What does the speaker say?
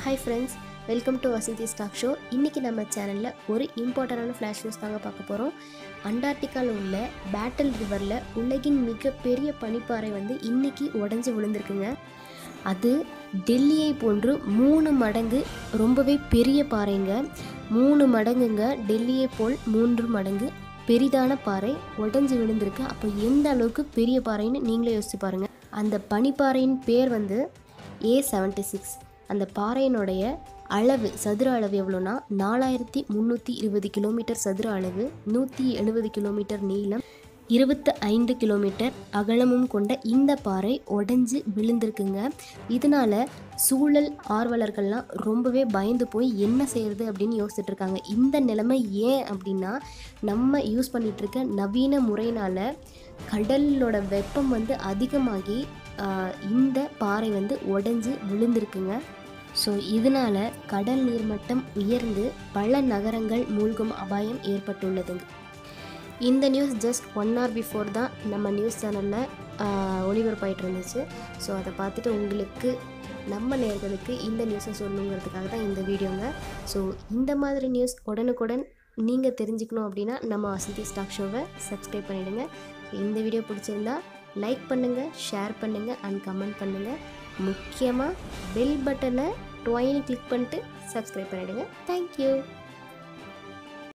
hi friends welcome to Vasanthi stock show இன்றைக்கி நம்ம சேனலில் ஒரு இம்பார்ட்டண்டான ஃப்ளாஷ் நியூஸ் தாங்க பார்க்க போகிறோம் அண்டார்டிகாவில் உள்ள பேட்டல் ரிவரில் உலகின் மிகப்பெரிய பனிப்பாறை வந்து இன்றைக்கி உடஞ்சி விழுந்திருக்குங்க அது டெல்லியை போன்று மூணு மடங்கு ரொம்பவே பெரிய பாறைங்க மூணு மடங்குங்க டெல்லியை போல் மூன்று மடங்கு பெரிதான பாறை உடஞ்சி விழுந்திருக்கு அப்போ எந்த அளவுக்கு பெரிய பாறைன்னு நீங்களே யோசிச்சு பாருங்கள் அந்த பனிப்பாறையின் பேர் வந்து ஏ செவன்ட்டி சிக்ஸ் அந்த பாறையினுடைய அளவு சதுர அளவு எவ்வளோனா நாலாயிரத்தி முந்நூற்றி இருபது கிலோமீட்டர் சதுர அளவு நூற்றி எழுபது கிலோமீட்டர் நீளம் இருபத்து ஐந்து கிலோமீட்டர் அகலமும் கொண்ட இந்த பாறை உடஞ்சி விழுந்திருக்குங்க இதனால சூழல் ஆர்வலர்கள்லாம் ரொம்பவே பயந்து போய் என்ன செய்யறது அப்படின்னு யோசிச்சுட்டு இருக்காங்க இந்த நிலைமை ஏன் அப்படின்னா நம்ம யூஸ் பண்ணிட்டு இருக்க நவீன முறையினால கடலோட வெப்பம் வந்து அதிகமாகி ஆஹ், இந்த பாறை வந்து உடஞ்சி விழுந்திருக்குங்க ஸோ இதனால் கடல் நீர்மட்டம் உயர்ந்து பல நகரங்கள் மூழ்கும் அபாயம் ஏற்பட்டுள்ளதுங்க இந்த news just one hour before தான் நம்ம நியூஸ் சேனலில் ஒளிபரப்பாயிட்டு இருந்துச்சு ஸோ அதை பார்த்துட்டு உங்களுக்கு நம்ம நேர்களுக்கு இந்த நியூஸை சொல்லணுங்கிறதுக்காக தான் இந்த வீடியோங்க ஸோ இந்த மாதிரி நியூஸ் உடனுக்குடன் நீங்கள் தெரிஞ்சுக்கணும் அப்படின்னா நம்ம வசந்தி ஸ்டாக் ஷோவை சப்ஸ்கிரைப் பண்ணிவிடுங்க இந்த வீடியோ பிடிச்சிருந்தா லைக் பண்ணுங்கள் ஷேர் பண்ணுங்கள் அண்ட் கமெண்ட் பண்ணுங்கள் முக்கியமாக பெல் பட்டனை டுவைன் கிளிக் பண்ணிட்டு சப்ஸ்கிரைப் பண்ணிவிடுங்க தேங்க்யூ